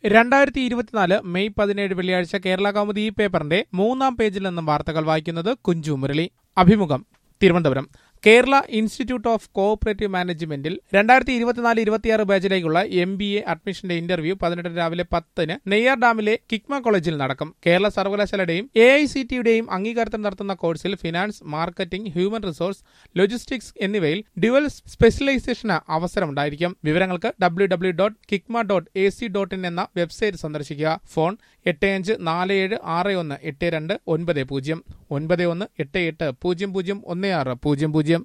രണ്ടായിരത്തി ഇരുപത്തിനാല് മെയ് പതിനേഴ് വെള്ളിയാഴ്ച കേരള കൗമുദി ഈ പേപ്പറിന്റെ മൂന്നാം പേജിൽ നിന്നും വാർത്തകൾ വായിക്കുന്നത് കുഞ്ചു മുരളി അഭിമുഖം Thiruvananthapuram Kerala institute of cooperative മാനേജ്മെന്റിൽ രണ്ടായിരത്തി ഇരുപത്തിനാല് ഇരുപത്തിയാറ് ബാച്ചിലേക്കുള്ള എം ബി എ അഡ്മിഷന്റെ ഇന്റർവ്യൂ പതിനെട്ട് രാവിലെ പത്തിന് നെയ്യാർ ഡാമിലെ കിക്മ കോളേജിൽ നടക്കും കേരള സർവകലാശാലയുടെയും എ ഐ സി ടിയുടെയും അംഗീകാരത്തിൽ നടത്തുന്ന കോഴ്സിൽ finance marketing human resource logistics എന്നിവയിൽ ഡ്യുവൽ സ്പെഷ്യലൈസേഷന് അവസരമുണ്ടായിരിക്കും വിവരങ്ങൾക്ക് W W dot Kicma dot A C dot in എന്ന വെബ്സൈറ്റ് സന്ദർശിക്കുക ഫോൺ എട്ട് അഞ്ച് നാല് ഏഴ് ആറ് ഒന്ന് എട്ട് രണ്ട് ഒൻപത് പൂജ്യം ഒൻപത് ഒന്ന് എട്ട് എട്ട് പൂജ്യം പൂജ്യം ഒന്ന് ആറ് പൂജ്യം പൂജ്യം